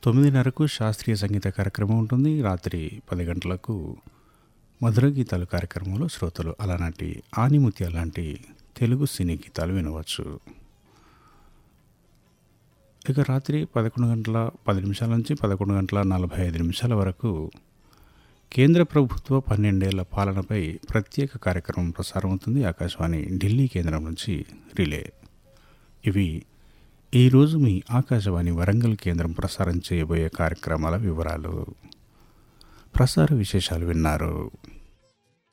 తొమ్మిదిన్నరకు శాస్త్రీయ సంగీత కార్యక్రమం ఉంటుంది రాత్రి పది గంటలకు మధుర గీతాలు కార్యక్రమంలో శ్రోతలు అలాంటి ఆనిముత్యాల లాంటి తెలుగు సినీ గీతాలు వినవచ్చు ఇక రాత్రి పదకొండు గంటల పది నిమిషాల నుంచి పదకొండు గంటల నలభై ఐదు నిమిషాల వరకు కేంద్ర ప్రభుత్వ పన్నెండేళ్ల పాలనపై ప్రత్యేక కార్యక్రమం ప్రసారం అవుతుంది ఆకాశవాణి ఢిల్లీ కేంద్రం నుంచి రిలే ఇవి ఈరోజు మీ ఆకాశవాణి వరంగల్ కేంద్రం ప్రసారం చేయబోయే కార్యక్రమాల వివరాలు ప్రసార విశేషాలు విన్నారు